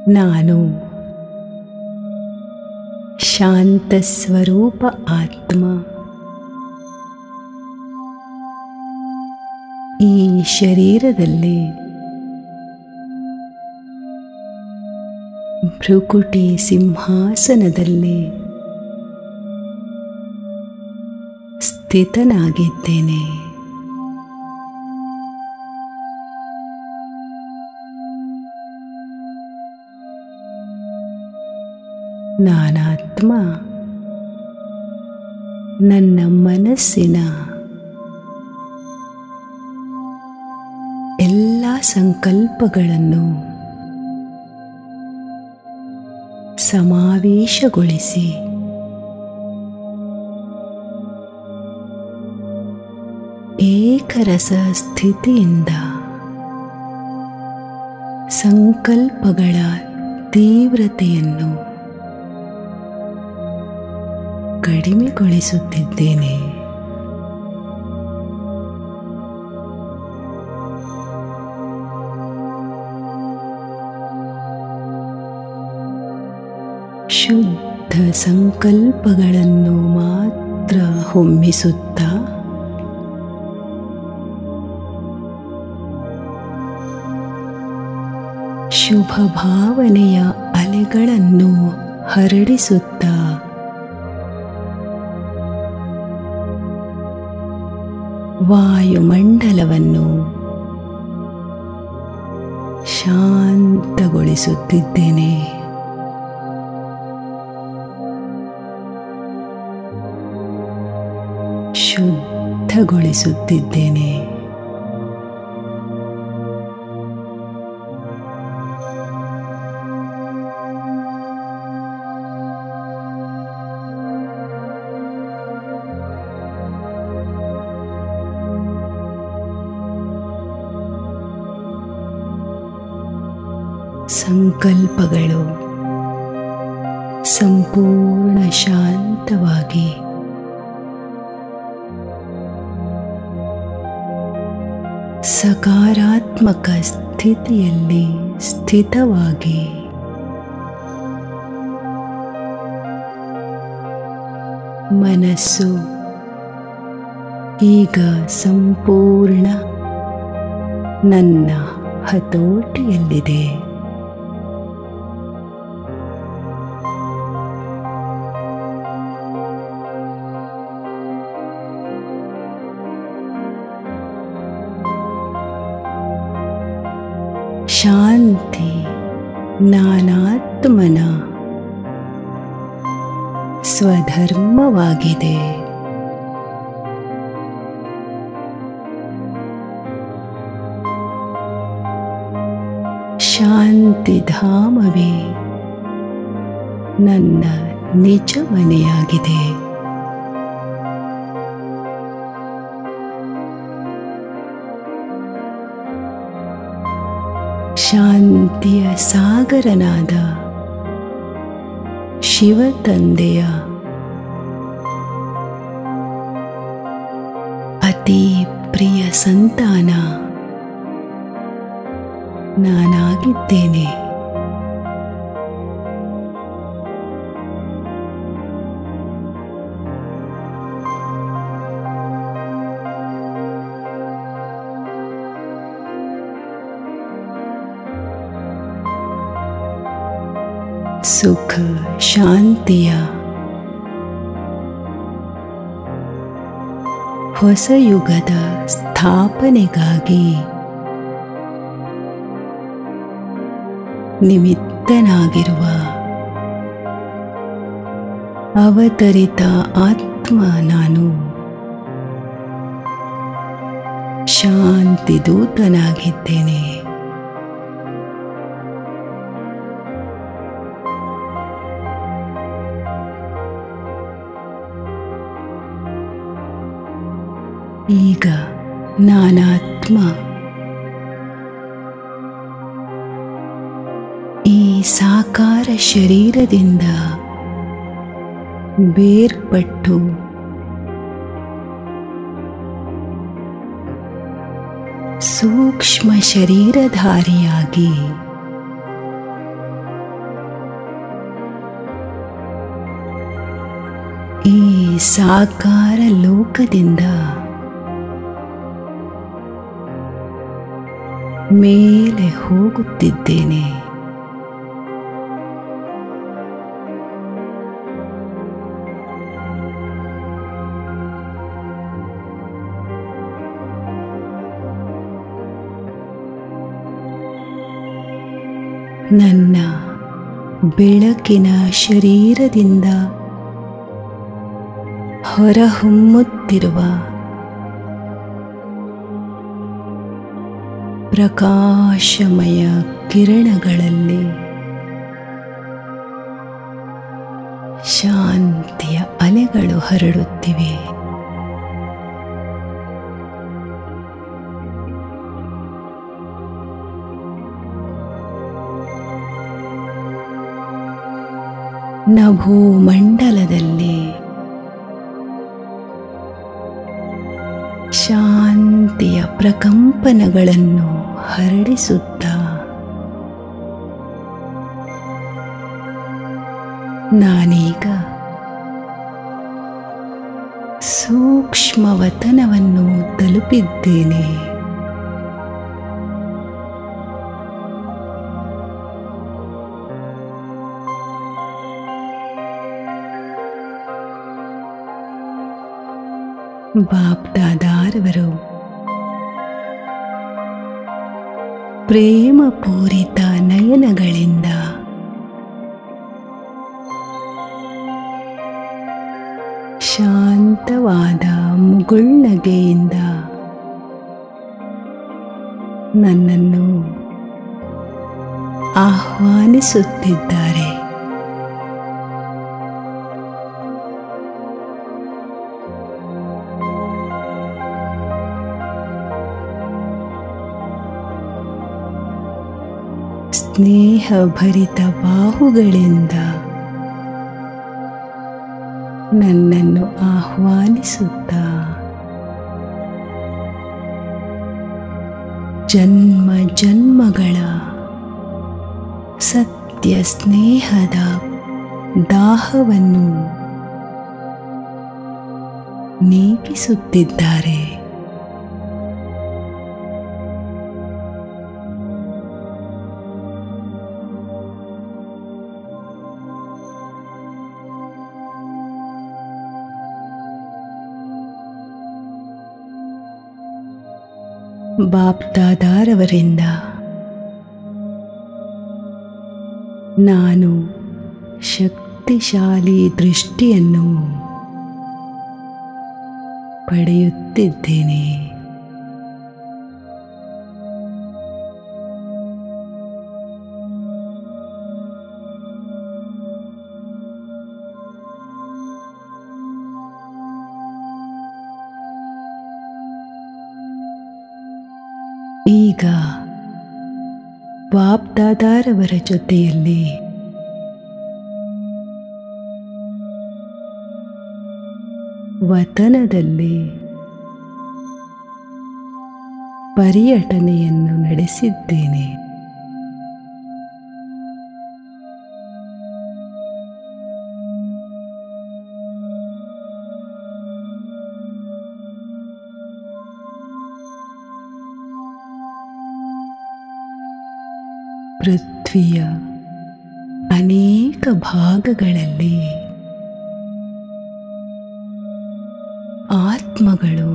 ನಾನು ಶಾಂತ ಸ್ವರೂಪ ಆತ್ಮ ಈ ಶರೀರದಲ್ಲಿ ಭ್ರುಕುಟಿ ಸಿಂಹಾಸನದಲ್ಲಿ ಸ್ಥಿತನಾಗಿದ್ದೇನೆ ನಾನಾತ್ಮ ನನ್ನ ಮನಸ್ಸಿನ ಎಲ್ಲ ಸಂಕಲ್ಪಗಳನ್ನು ಸಮಾವೇಶಗೊಳಿಸಿ ಏಕರಸ ಸ್ಥಿತಿಯಿಂದ ಸಂಕಲ್ಪಗಳ ತೀವ್ರತೆಯನ್ನು ಕಡಿಮೆಗೊಳಿಸುತ್ತಿದ್ದೇನೆ ಶುದ್ಧ ಸಂಕಲ್ಪಗಳನ್ನು ಮಾತ್ರ ಹೊಮ್ಮಿಸುತ್ತಾ ಶುಭ ಭಾವನೆಯ ಅಲೆಗಳನ್ನು ಹರಡಿಸುತ್ತಾ ವಾಯುಮಂಡಲವನ್ನು ಶಾಂತಗೊಳಿಸುತ್ತಿದ್ದೇನೆ ಶುದ್ಧಗೊಳಿಸುತ್ತಿದ್ದೇನೆ ಸಂಕಲ್ಪಗಳು ಸಂಪೂರ್ಣ ಶಾಂತವಾಗಿ ಸಕಾರಾತ್ಮಕ ಸ್ಥಿತಿಯಲ್ಲಿ ಸ್ಥಿತವಾಗಿ ಮನಸ್ಸು ಈಗ ಸಂಪೂರ್ಣ ನನ್ನ ಹತೋಟಿಯಲ್ಲಿದೆ ಶಾಂತಿ ನಾನಾತ್ಮನ ಸ್ವಧರ್ಮವಾಗಿದೆ ಶಾಂತಿಧಾಮವೇ ನನ್ನ ನಿಜ ಮನೆಯಾಗಿದೆ ಶಾಂತಿಯ ಸಾಗರನಾದ ಶಿವತಂದೆಯ ಅತಿ ಪ್ರಿಯ ಸಂತಾನ ನಾನಾಗಿದ್ದೇನೆ ಸುಖ ಶಾಂತಿಯ ಹೊಸ ಯುಗದ ಸ್ಥಾಪನೆಗಾಗಿ ನಿಮಿತ್ತನಾಗಿರುವ ಅವತರಿತ ಆತ್ಮ ನಾನು ಶಾಂತಿ ದೂತನಾಗಿದ್ದೇನೆ ಈಗ ನಾನಾತ್ಮ ಈ ಸಾಕಾರ ಶರೀರದಿಂದ ಬೇರ್ಪಟ್ಟು ಸೂಕ್ಷ್ಮ ಶರೀರಧಾರಿಯಾಗಿ ಈ ಸಾಕಾರ ಲೋಕದಿಂದ ಮೇಲೆ ಹೋಗುತ್ತಿದ್ದೇನೆ ನನ್ನ ಬೆಳಕಿನ ಶರೀರದಿಂದ ಹೊರಹೊಮ್ಮುತ್ತಿರುವ ಪ್ರಕಾಶಮಯ ಕಿರಣಗಳಲ್ಲಿ ಶಾಂತಿಯ ಅಲೆಗಳು ಹರಡುತ್ತಿವೆ ನಭೋಮಂಡಲದಲ್ಲಿ ಶಾಂತಿಯ ಪ್ರಕಂಪನಗಳನ್ನು ಹರಡಿಸುತ್ತ ನಾನೀಗ ಸೂಕ್ಷ್ಮವತನವನ್ನು ತಲುಪಿದ್ದೇನೆ ಬಾಪ್ದಾದಾರವರು ಪ್ರೇಮಪೂರಿತ ನಯನಗಳಿಂದ ಶಾಂತವಾದ ಮುಗುಳ್ನಗೆಯಿಂದ ನನ್ನನ್ನು ಆಹ್ವಾನಿಸುತ್ತಿದ್ದಾರೆ ಸ್ನೇಹಭರಿತ ಬಾಹುಗಳಿಂದ ನನ್ನನ್ನು ಆಹ್ವಾನಿಸುತ್ತ ಜನ್ಮ ಜನ್ಮಗಳ ಸತ್ಯ ಸ್ನೇಹದ ದಾಹವನ್ನು ನೀಗಿಸುತ್ತಿದ್ದಾರೆ ಬಾಪ್ದಾದಾರವರಿಂದ ನಾನು ಶಕ್ತಿಶಾಲಿ ದೃಷ್ಟಿಯನ್ನು ಪಡೆಯುತ್ತಿದ್ದೇನೆ ಈಗ ಬಾಪ್ದಾದಾರವರ ಜೊತೆಯಲ್ಲಿ ವತನದಲ್ಲಿ ಪರ್ಯಟನೆಯನ್ನು ನಡೆಸಿದ್ದೇನೆ ಪೃಥ್ವಿಯ ಅನೇಕ ಭಾಗಗಳಲ್ಲಿ ಆತ್ಮಗಳು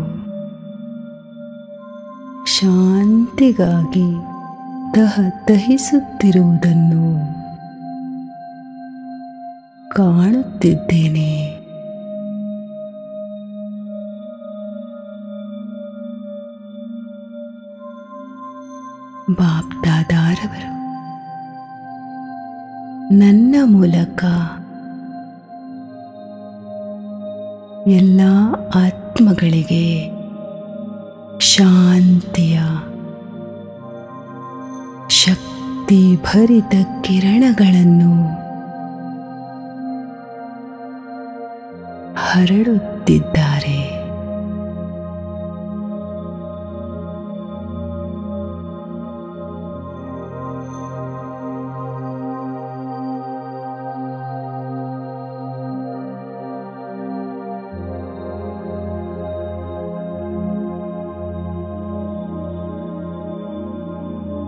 ಶಾಂತಿಗಾಗಿ ತಹತಹಿಸುತ್ತಿರುವುದನ್ನು ಕಾಣುತ್ತಿದ್ದೇನೆ ಬಾಪ್ದಾದಾರವರು ನನ್ನ ಮೂಲಕ ಎಲ್ಲ ಆತ್ಮಗಳಿಗೆ ಶಾಂತಿಯ ಶಕ್ತಿಭರಿತ ಕಿರಣಗಳನ್ನು ಹರಡುತ್ತಿದ್ದಾರೆ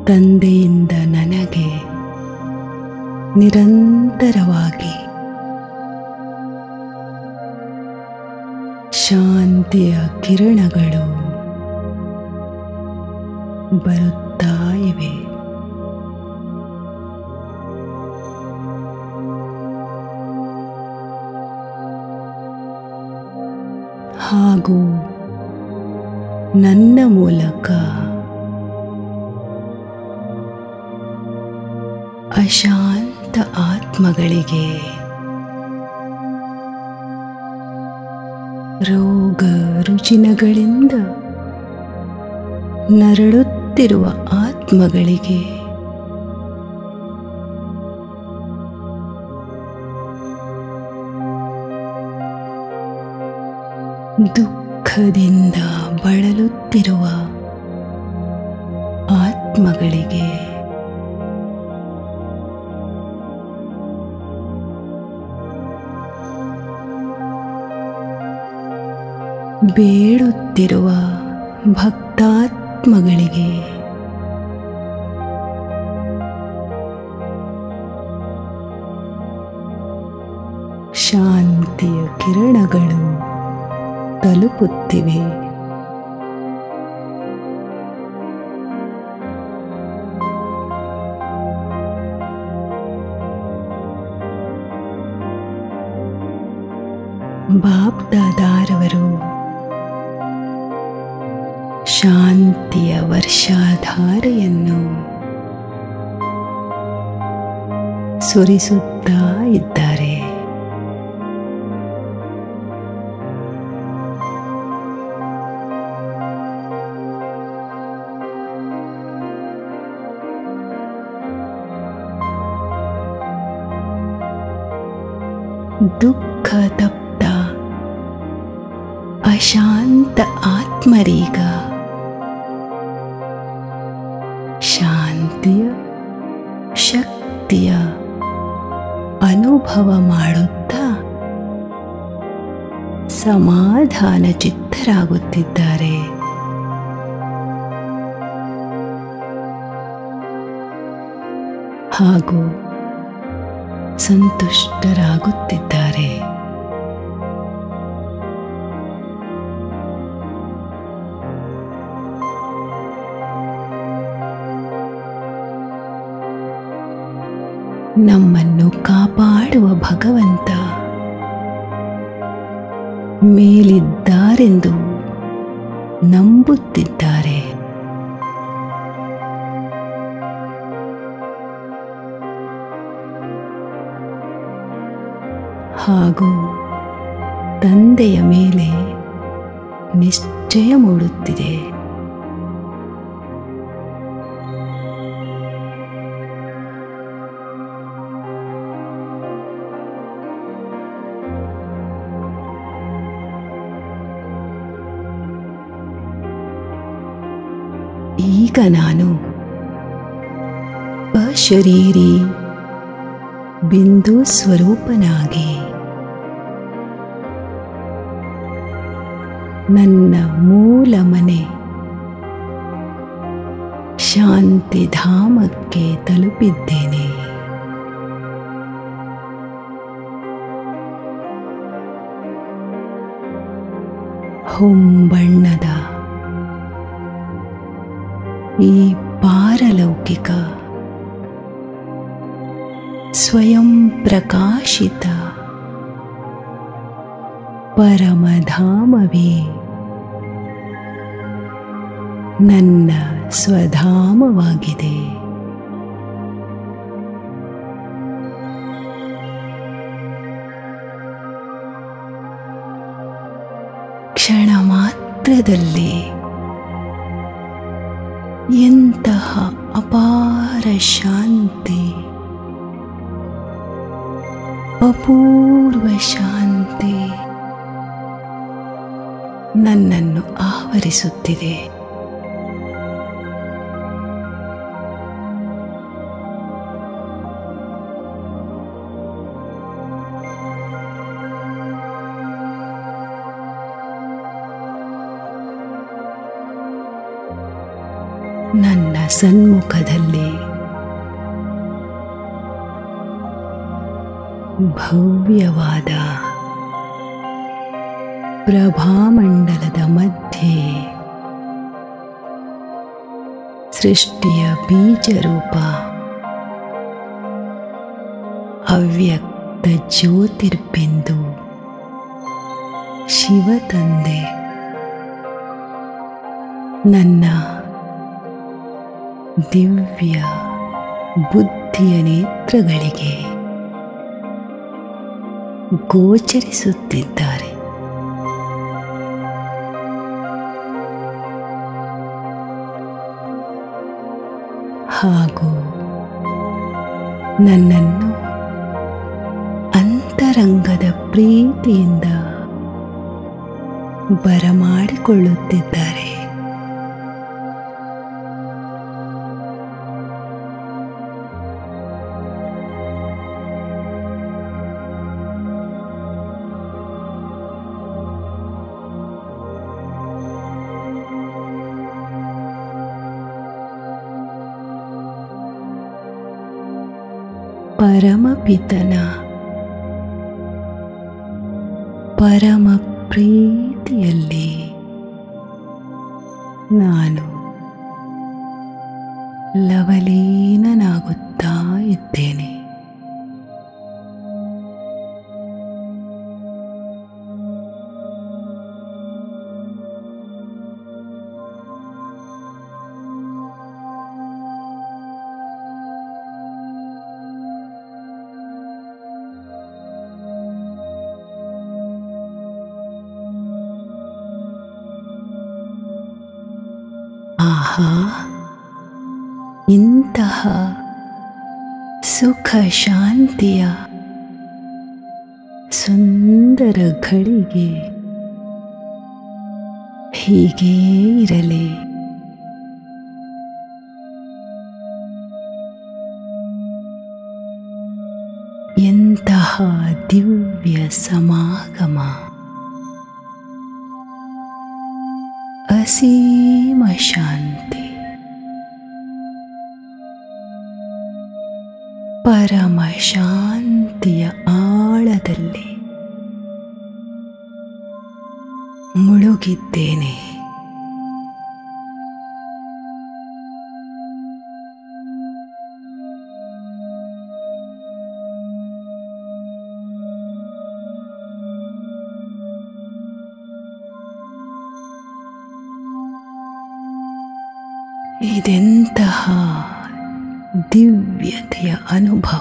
ತಂದೆಯಿಂದ ನನಗೆ ನಿರಂತರವಾಗಿ ಶಾಂತಿಯ ಕಿರಣಗಳು ಬರುತ್ತಾ ಇವೆ ಹಾಗೂ ನನ್ನ ಮೂಲಕ ಅಶಾಂತ ಆತ್ಮಗಳಿಗೆ ರೋಗ ರುಜಿನಗಳಿಂದ ನರಳುತ್ತಿರುವ ಆತ್ಮಗಳಿಗೆ ದುಃಖದಿಂದ ಬಳಲುತ್ತಿರುವ ಆತ್ಮಗಳಿಗೆ ಬೇಡುತ್ತಿರುವ ಭಕ್ತಾತ್ಮಗಳಿಗೆ ಶಾಂತಿಯ ಕಿರಣಗಳು ತಲುಪುತ್ತಿವೆ ಬಾಪ್ದಾದಾರವರು ಶಾಂತಿಯ ವರ್ಷಾಧಾರೆಯನ್ನು ಸುರಿಸುತ್ತಾ ಇದ್ದಾರೆ ದುಃಖ ತಪ್ತ ಅಶಾಂತ ಆತ್ಮರೀಗ ಶಾಂತಿಯ ಶಕ್ತಿಯ ಅನುಭವ ಮಾಡುತ್ತಾ ಸಮಾಧಾನ ಚಿತ್ತರಾಗುತ್ತಿದ್ದಾರೆ ಹಾಗೂ ಸಂತುಷ್ಟರಾಗುತ್ತಿದ್ದಾರೆ ನಮ್ಮನ್ನು ಕಾಪಾಡುವ ಭಗವಂತ ಮೇಲಿದ್ದಾರೆಂದು ನಂಬುತ್ತಿದ್ದಾರೆ ಹಾಗೂ ತಂದೆಯ ಮೇಲೆ ನಿಶ್ಚಯ ಮೂಡುತ್ತಿದೆ ಈಗ ನಾನು ಅಶರೀರಿ ಬಿಂದು ಸ್ವರೂಪನಾಗಿ ನನ್ನ ಮೂಲ ಮನೆ ಶಾಂತಿಧಾಮಕ್ಕೆ ತಲುಪಿದ್ದೇನೆ ಹೊಂಬಣ್ಣದ ಈ ಪಾರಲೌಕಿಕ ಸ್ವಯಂ ಪ್ರಕಾಶಿತ ಪರಮಧಾಮವೇ ನನ್ನ ಸ್ವಧಾಮವಾಗಿದೆ ಕ್ಷಣ ಮಾತ್ರದಲ್ಲಿ ಎಂತಹ ಅಪಾರ ಶಾಂತಿ ಅಪೂರ್ವ ಶಾಂತಿ ನನ್ನನ್ನು ಆವರಿಸುತ್ತಿದೆ ನನ್ನ ಸನ್ಮುಖದಲ್ಲಿ ಭವ್ಯವಾದ ಪ್ರಭಾಮಂಡಲದ ಮಧ್ಯೆ ಸೃಷ್ಟಿಯ ಬೀಜರೂಪ ಅವ್ಯಕ್ತ ಜ್ಯೋತಿರ್ಬಿಂದು ಶಿವತಂದೆ ನನ್ನ ದಿವ್ಯ ಬುದ್ಧಿಯ ನೇತ್ರಗಳಿಗೆ ಗೋಚರಿಸುತ್ತಿದ್ದಾರೆ ಹಾಗೂ ನನ್ನನ್ನು ಅಂತರಂಗದ ಪ್ರೀತಿಯಿಂದ ಬರಮಾಡಿಕೊಳ್ಳುತ್ತಿದ್ದಾರೆ ಪರಮಪಿತನ ಪರಮ ಪ್ರೀತಿಯಲ್ಲಿ ನಾನು ಲವಲೀನನಾಗುತ್ತಾ ಇದ್ದೇನೆ ಆಹಾ ಇಂತಹ ಸುಖ ಶಾಂತಿಯ ಸುಂದರ ಘಳಿಗೆ ಹೀಗೇ ಇರಲಿ ಎಂತಹ ದಿವ್ಯ ಸಮಾಗಮ ಅಸೀಮ ಶಾಂತಿ ಪರಮ ಶಾಂತಿಯ ಆಳದಲ್ಲಿ ಮುಳುಗಿದ್ದೇನೆ ಇದೆಂತಹ ದಿವ್ಯತೆಯ ಅನುಭವ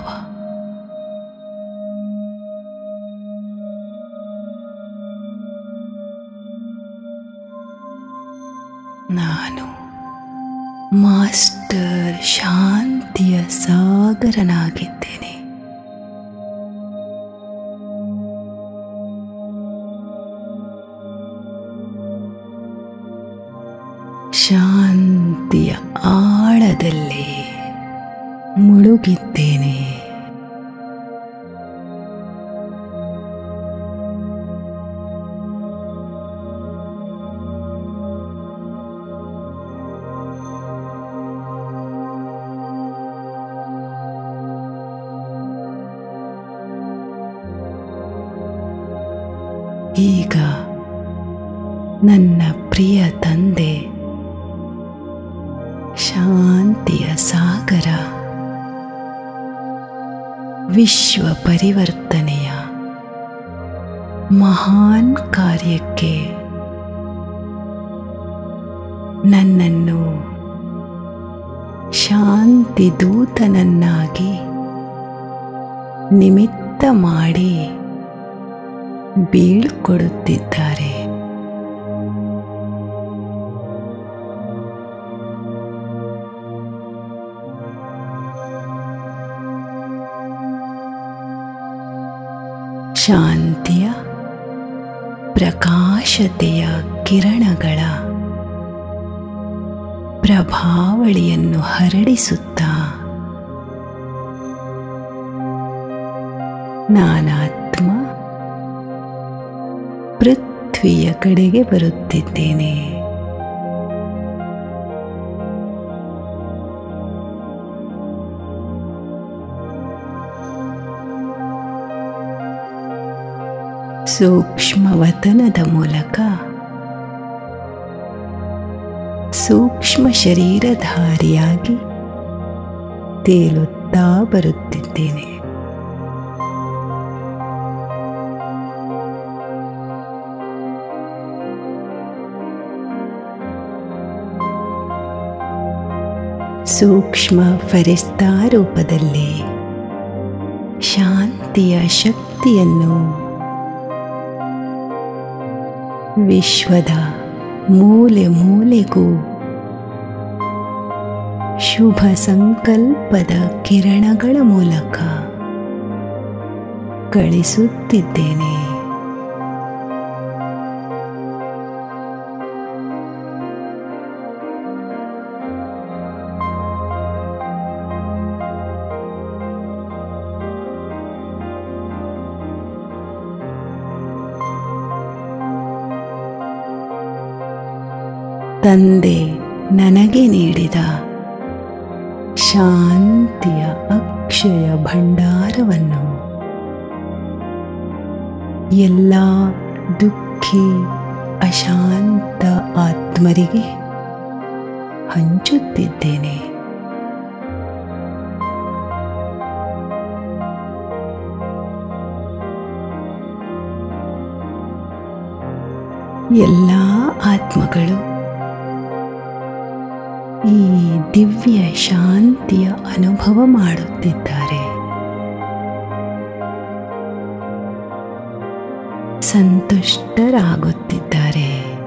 ನಾನು ಮಾಸ್ಟರ್ ಶಾಂತಿಯ ಸಾಗರನಾಗಿದ್ದೇನೆ ಶಾಂತಿಯ ಆಳದಲ್ಲಿ ಮುಳುಗಿದ್ದೇನೆ ಈಗ ನನ್ನ ಪ್ರಿಯ ತಂದೆ ಶಾಂತಿಯ ಸಾಗರ ವಿಶ್ವ ಪರಿವರ್ತನೆಯ ಮಹಾನ್ ಕಾರ್ಯಕ್ಕೆ ನನ್ನನ್ನು ಶಾಂತಿ ದೂತನನ್ನಾಗಿ ನಿಮಿತ್ತ ಮಾಡಿ ಬೀಳ್ಕೊಡುತ್ತಿದ್ದಾರೆ ಶಾಂತಿಯ ಪ್ರಕಾಶತೆಯ ಕಿರಣಗಳ ಪ್ರಭಾವಳಿಯನ್ನು ಹರಡಿಸುತ್ತಾ ನಾನಾತ್ಮ ಪೃಥ್ವಿಯ ಕಡೆಗೆ ಬರುತ್ತಿದ್ದೇನೆ ಸೂಕ್ಷ್ಮವತನದ ಮೂಲಕ ಸೂಕ್ಷ್ಮ ಶರೀರಧಾರಿಯಾಗಿ ತೇಲುತ್ತಾ ಬರುತ್ತಿದ್ದೇನೆ ಸೂಕ್ಷ್ಮ ಫರಿಸ್ತಾ ರೂಪದಲ್ಲಿ ಶಾಂತಿಯ ಶಕ್ತಿಯನ್ನು ವಿಶ್ವದ ಮೂಲೆ ಮೂಲೆಗೂ ಶುಭ ಸಂಕಲ್ಪದ ಕಿರಣಗಳ ಮೂಲಕ ಕಳಿಸುತ್ತಿದ್ದೇನೆ ತಂದೆ ನನಗೆ ನೀಡಿದ ಶಾಂತಿಯ ಅಕ್ಷಯ ಭಂಡಾರವನ್ನು ಎಲ್ಲ ದುಃಖಿ ಅಶಾಂತ ಆತ್ಮರಿಗೆ ಹಂಚುತ್ತಿದ್ದೇನೆ ಎಲ್ಲ ಆತ್ಮಗಳು ಈ ದಿವ್ಯ ಶಾಂತಿಯ ಅನುಭವ ಮಾಡುತ್ತಿದ್ದಾರೆ ಸಂತುಷ್ಟರಾಗುತ್ತಿದ್ದಾರೆ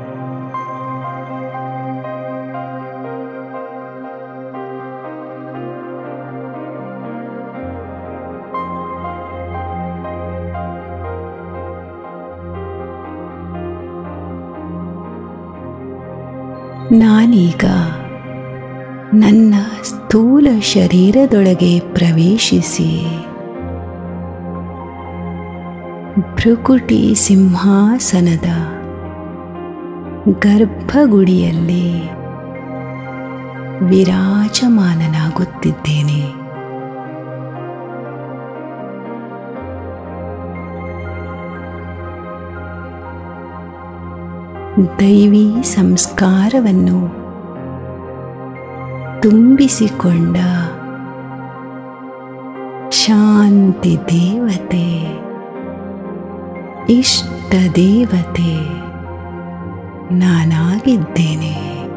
ನಾನೀಗ ನನ್ನ ಸ್ಥೂಲ ಶರೀರದೊಳಗೆ ಪ್ರವೇಶಿಸಿ ಭ್ರುಕುಟಿ ಸಿಂಹಾಸನದ ಗರ್ಭಗುಡಿಯಲ್ಲಿ ವಿರಾಜಮಾನನಾಗುತ್ತಿದ್ದೇನೆ ದೈವಿ ಸಂಸ್ಕಾರವನ್ನು ತುಂಬಿಸಿಕೊಂಡ ಶಾಂತಿ ದೇವತೆ ಇಷ್ಟ ದೇವತೆ ನಾನಾಗಿದ್ದೇನೆ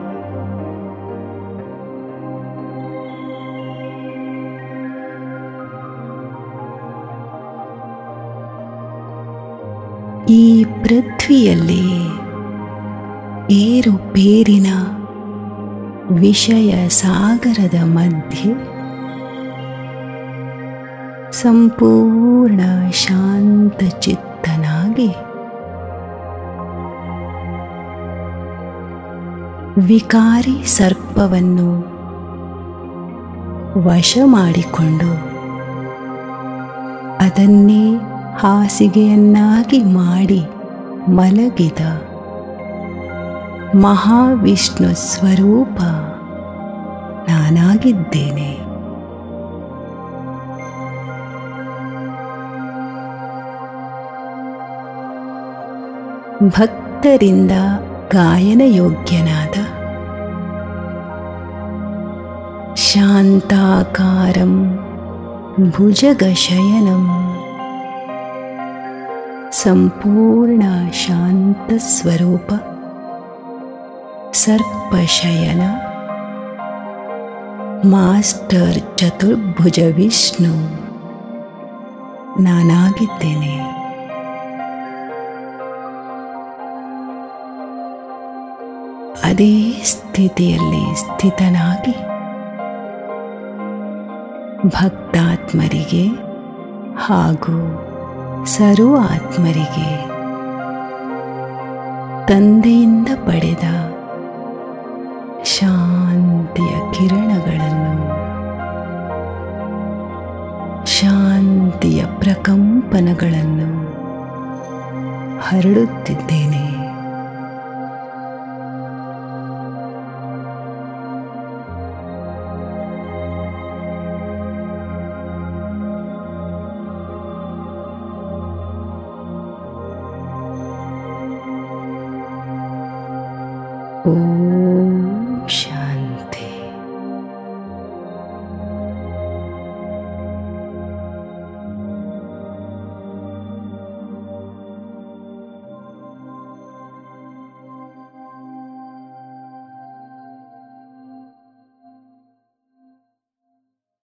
ಈ ಪೃಥ್ವಿಯಲ್ಲಿ ಏರುಪೇರಿನ ವಿಷಯ ಸಾಗರದ ಮಧ್ಯೆ ಸಂಪೂರ್ಣ ಶಾಂತ ಚಿತ್ತನಾಗಿ ವಿಕಾರಿ ಸರ್ಪವನ್ನು ವಶ ಮಾಡಿಕೊಂಡು ಅದನ್ನೇ ಹಾಸಿಗೆಯನ್ನಾಗಿ ಮಾಡಿ ಮಲಗಿದ ಮಹಾವಿಷ್ಣು ಸ್ವರೂಪ ನಾನಾಗಿದ್ದೇನೆ ಭಕ್ತರಿಂದ ಗಾಯನ ಯೋಗ್ಯನಾದ ಶಾಂತಾಕಾರಂ ಭುಜಗಶಯನಂ ಸಂಪೂರ್ಣ ಶಾಂತಸ್ವರೂಪ ಸರ್ಪಶಯನ ಮಾಸ್ಟರ್ ಚತುರ್ಭುಜ ವಿಷ್ಣು ನಾನಾಗಿದ್ದೇನೆ ಅದೇ ಸ್ಥಿತಿಯಲ್ಲಿ ಸ್ಥಿತನಾಗಿ ಭಕ್ತಾತ್ಮರಿಗೆ ಹಾಗೂ ಸರ್ವ ಆತ್ಮರಿಗೆ ತಂದೆಯಿಂದ ಪಡೆದ ಶಾಂತಿಯ ಕಿರಣಗಳನ್ನು ಶಾಂತಿಯ ಪ್ರಕಂಪನಗಳನ್ನು ಹರಡುತ್ತಿದ್ದೇನೆ ಓಂ